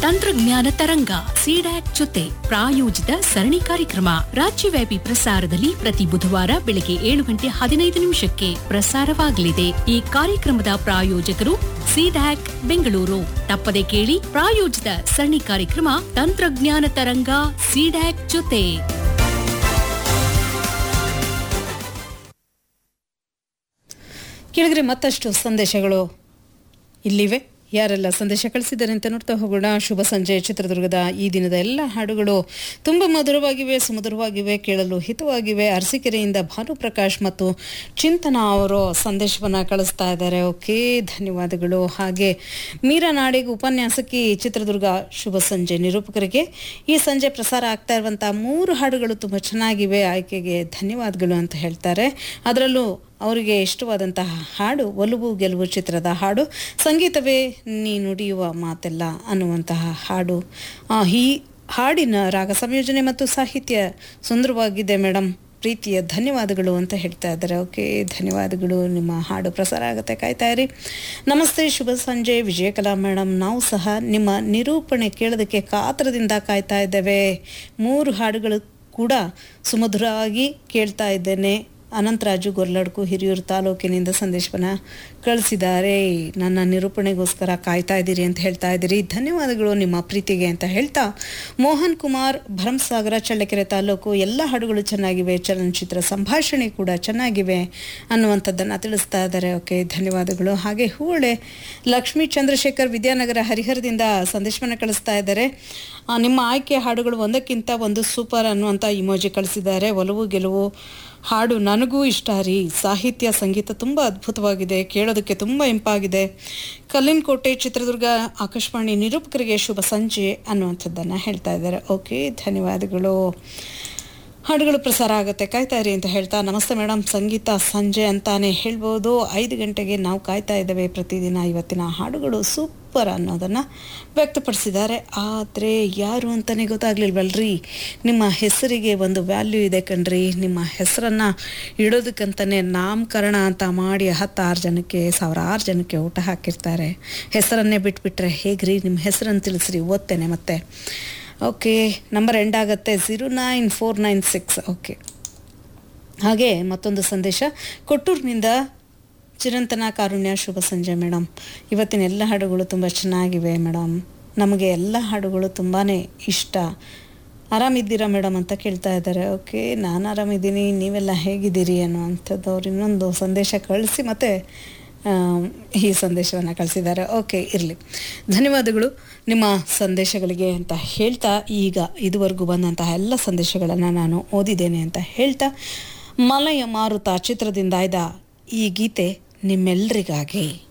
ತಂತ್ರಜ್ಞಾನ ತರಂಗ ಸಿಡ್ಯಾಕ್ ಜೊತೆ ಪ್ರಾಯೋಜಿತ ಸರಣಿ ಕಾರ್ಯಕ್ರಮ ರಾಜ್ಯವ್ಯಾಪಿ ಪ್ರಸಾರದಲ್ಲಿ ಪ್ರತಿ ಬುಧವಾರ ಬೆಳಗ್ಗೆ ಏಳು ಗಂಟೆ ಹದಿನೈದು ನಿಮಿಷಕ್ಕೆ ಪ್ರಸಾರವಾಗಲಿದೆ ಈ ಕಾರ್ಯಕ್ರಮದ ಪ್ರಾಯೋಜಕರು ಸಿಡ್ಯಾಕ್ ಬೆಂಗಳೂರು ತಪ್ಪದೆ ಕೇಳಿ ಪ್ರಾಯೋಜಿತ ಸರಣಿ ಕಾರ್ಯಕ್ರಮ ತಂತ್ರಜ್ಞಾನ ತರಂಗ ಸಿಡ್ಯಾಕ್ ಜೊತೆ ಕೇಳಿದ್ರೆ ಮತ್ತಷ್ಟು ಸಂದೇಶಗಳು ಇಲ್ಲಿವೆ ಯಾರೆಲ್ಲ ಸಂದೇಶ ಕಳಿಸಿದ್ದಾರೆ ಅಂತ ನೋಡ್ತಾ ಹೋಗೋಣ ಶುಭ ಸಂಜೆ ಚಿತ್ರದುರ್ಗದ ಈ ದಿನದ ಎಲ್ಲ ಹಾಡುಗಳು ತುಂಬ ಮಧುರವಾಗಿವೆ ಸುಮಧುರವಾಗಿವೆ ಕೇಳಲು ಹಿತವಾಗಿವೆ ಅರಸೀಕೆರೆಯಿಂದ ಭಾನುಪ್ರಕಾಶ್ ಮತ್ತು ಚಿಂತನ ಅವರು ಸಂದೇಶವನ್ನು ಕಳಿಸ್ತಾ ಇದ್ದಾರೆ ಓಕೆ ಧನ್ಯವಾದಗಳು ಹಾಗೆ ಮೀರಾ ನಾಡಿಗ್ ಉಪನ್ಯಾಸಕಿ ಚಿತ್ರದುರ್ಗ ಶುಭ ಸಂಜೆ ನಿರೂಪಕರಿಗೆ ಈ ಸಂಜೆ ಪ್ರಸಾರ ಆಗ್ತಾ ಇರುವಂಥ ಮೂರು ಹಾಡುಗಳು ತುಂಬ ಚೆನ್ನಾಗಿವೆ ಆಯ್ಕೆಗೆ ಧನ್ಯವಾದಗಳು ಅಂತ ಹೇಳ್ತಾರೆ ಅದರಲ್ಲೂ ಅವರಿಗೆ ಇಷ್ಟವಾದಂತಹ ಹಾಡು ಒಲವು ಗೆಲುವು ಚಿತ್ರದ ಹಾಡು ಸಂಗೀತವೇ ನೀ ನುಡಿಯುವ ಮಾತೆಲ್ಲ ಅನ್ನುವಂತಹ ಹಾಡು ಆ, ಈ ಹಾಡಿನ ರಾಗ ಸಂಯೋಜನೆ ಮತ್ತು ಸಾಹಿತ್ಯ ಸುಂದರವಾಗಿದೆ ಮೇಡಮ್ ಪ್ರೀತಿಯ ಧನ್ಯವಾದಗಳು ಅಂತ ಹೇಳ್ತಾ ಇದ್ದಾರೆ ಓಕೆ ಧನ್ಯವಾದಗಳು ನಿಮ್ಮ ಹಾಡು ಪ್ರಸಾರ ಆಗುತ್ತೆ ಕಾಯ್ತಾ ಇರಿ ನಮಸ್ತೆ ಶುಭ ಸಂಜೆ ವಿಜಯಕಲಾ ಮೇಡಮ್ ನಾವು ಸಹ ನಿಮ್ಮ ನಿರೂಪಣೆ ಕೇಳೋದಕ್ಕೆ ಕಾತರದಿಂದ ಕಾಯ್ತಾ ಇದ್ದೇವೆ ಮೂರು ಹಾಡುಗಳು ಕೂಡ ಸುಮಧುರವಾಗಿ ಕೇಳ್ತಾ ಇದ್ದೇನೆ ಅನಂತರಾಜು ಗೊರ್ಲಡ್ಕು ಹಿರಿಯೂರು ತಾಲೂಕಿನಿಂದ ಸಂದೇಶವನ್ನು ಕಳಿಸಿದ್ದಾರೆ ನನ್ನ ನಿರೂಪಣೆಗೋಸ್ಕರ ಕಾಯ್ತಾ ಇದ್ದೀರಿ ಅಂತ ಹೇಳ್ತಾ ಇದ್ದೀರಿ ಧನ್ಯವಾದಗಳು ನಿಮ್ಮ ಪ್ರೀತಿಗೆ ಅಂತ ಹೇಳ್ತಾ ಮೋಹನ್ ಕುಮಾರ್ ಭರಮಸಾಗರ ಚಳ್ಳಕೆರೆ ತಾಲೂಕು ಎಲ್ಲ ಹಾಡುಗಳು ಚೆನ್ನಾಗಿವೆ ಚಲನಚಿತ್ರ ಸಂಭಾಷಣೆ ಕೂಡ ಚೆನ್ನಾಗಿವೆ ಅನ್ನುವಂಥದ್ದನ್ನು ತಿಳಿಸ್ತಾ ಇದ್ದಾರೆ ಓಕೆ ಧನ್ಯವಾದಗಳು ಹಾಗೆ ಹೂಳೆ ಲಕ್ಷ್ಮೀ ಚಂದ್ರಶೇಖರ್ ವಿದ್ಯಾನಗರ ಹರಿಹರದಿಂದ ಸಂದೇಶವನ್ನು ಕಳಿಸ್ತಾ ಇದ್ದಾರೆ ಆ, ನಿಮ್ಮ ಆಯ್ಕೆ ಹಾಡುಗಳು ಒಂದಕ್ಕಿಂತ ಒಂದು ಸೂಪರ್ ಅನ್ನುವಂಥ ಇಮೋಜಿ ಕಳಿಸಿದ್ದಾರೆ ಒಲವು ಗೆಲುವು ಹಾಡು ನನಗೂ ಇಷ್ಟ ರೀ ಸಾಹಿತ್ಯ ಸಂಗೀತ ತುಂಬ ಅದ್ಭುತವಾಗಿದೆ ಕೇಳೋದಕ್ಕೆ ತುಂಬ ಇಂಪಾಗಿದೆ ಕಲ್ಲಿನಕೋಟೆ ಚಿತ್ರದುರ್ಗ ಆಕಾಶವಾಣಿ ನಿರೂಪಕರಿಗೆ ಶುಭ ಸಂಜೆ ಅನ್ನುವಂಥದ್ದನ್ನು ಹೇಳ್ತಾ ಇದ್ದಾರೆ ಓಕೆ ಧನ್ಯವಾದಗಳು ಹಾಡುಗಳು ಪ್ರಸಾರ ಆಗುತ್ತೆ ಕಾಯ್ತಾ ಇರಿ ಅಂತ ಹೇಳ್ತಾ ನಮಸ್ತೆ ಮೇಡಮ್ ಸಂಗೀತ ಸಂಜೆ ಅಂತಾನೆ ಹೇಳ್ಬೋದು ಐದು ಗಂಟೆಗೆ ನಾವು ಕಾಯ್ತಾ ಇದ್ದೇವೆ ಪ್ರತಿದಿನ ಇವತ್ತಿನ ಹಾಡುಗಳು ಸೂಪರ್ ಅನ್ನೋದನ್ನು ವ್ಯಕ್ತಪಡಿಸಿದ್ದಾರೆ ಆದರೆ ಯಾರು ಅಂತಲೇ ಗೊತ್ತಾಗ್ಲಿಲ್ವಲ್ರಿ ನಿಮ್ಮ ಹೆಸರಿಗೆ ಒಂದು ವ್ಯಾಲ್ಯೂ ಇದೆ ಕಣ್ರಿ ನಿಮ್ಮ ಹೆಸರನ್ನು ಇಡೋದಕ್ಕಂತಲೇ ನಾಮಕರಣ ಅಂತ ಮಾಡಿ ಹತ್ತಾರು ಜನಕ್ಕೆ ಸಾವಿರಾರು ಜನಕ್ಕೆ ಊಟ ಹಾಕಿರ್ತಾರೆ ಹೆಸರನ್ನೇ ಬಿಟ್ಬಿಟ್ರೆ ಹೇಗ್ರಿ ನಿಮ್ಮ ಹೆಸರನ್ನು ತಿಳಿಸ್ರಿ ಓದ್ತೇನೆ ಮತ್ತೆ ಓಕೆ ನಂಬರ್ ಎಂಡ್ ಆಗುತ್ತೆ zero nine four nine six okay ಹಾಗೆ ಮತ್ತೊಂದು ಸಂದೇಶ ಕೊಟ್ಟೂರಿನಿಂದ ಚಿರಂತನ ಕಾರುಣ್ಯ ಶುಭ ಸಂಜೆ ಮೇಡಮ್ ಇವತ್ತಿನ ಎಲ್ಲ ಹಾಡುಗಳು ತುಂಬ ಚೆನ್ನಾಗಿವೆ ಮೇಡಮ್ ನಮಗೆ ಎಲ್ಲ ಹಾಡುಗಳು ತುಂಬಾ ಇಷ್ಟ ಆರಾಮಿದ್ದೀರಾ ಮೇಡಮ್ ಅಂತ ಕೇಳ್ತಾ ಇದ್ದಾರೆ ಓಕೆ ನಾನು ಆರಾಮಿದ್ದೀನಿ ನೀವೆಲ್ಲ ಹೇಗಿದ್ದೀರಿ ಅನ್ನುವಂಥದ್ದು ಅವ್ರು ಇನ್ನೊಂದು ಸಂದೇಶ ಕಳಿಸಿ ಮತ್ತು ಆಮ್, ಈ ಸಂದೇಶವನ್ನು ಕಳಿಸಿದ್ದಾರೆ ಓಕೆ ಇರಲಿ ಧನ್ಯವಾದಗಳು ನಿಮ್ಮ ಸಂದೇಶಗಳಿಗೆ ಅಂತ ಹೇಳ್ತಾ ಈಗ ಇದುವರೆಗೂ ಬಂದಂತಹ ಎಲ್ಲ ಸಂದೇಶಗಳನ್ನು ನಾನು ಓದಿದ್ದೇನೆ ಅಂತ ಹೇಳ್ತಾ ಮಲಯ ಮಾರುತ ಚಿತ್ರದಿಂದ ಆಯ್ದ ಈ ಗೀತೆ ನಿಮ್ಮೆಲ್ಲರಿಗಾಗಿ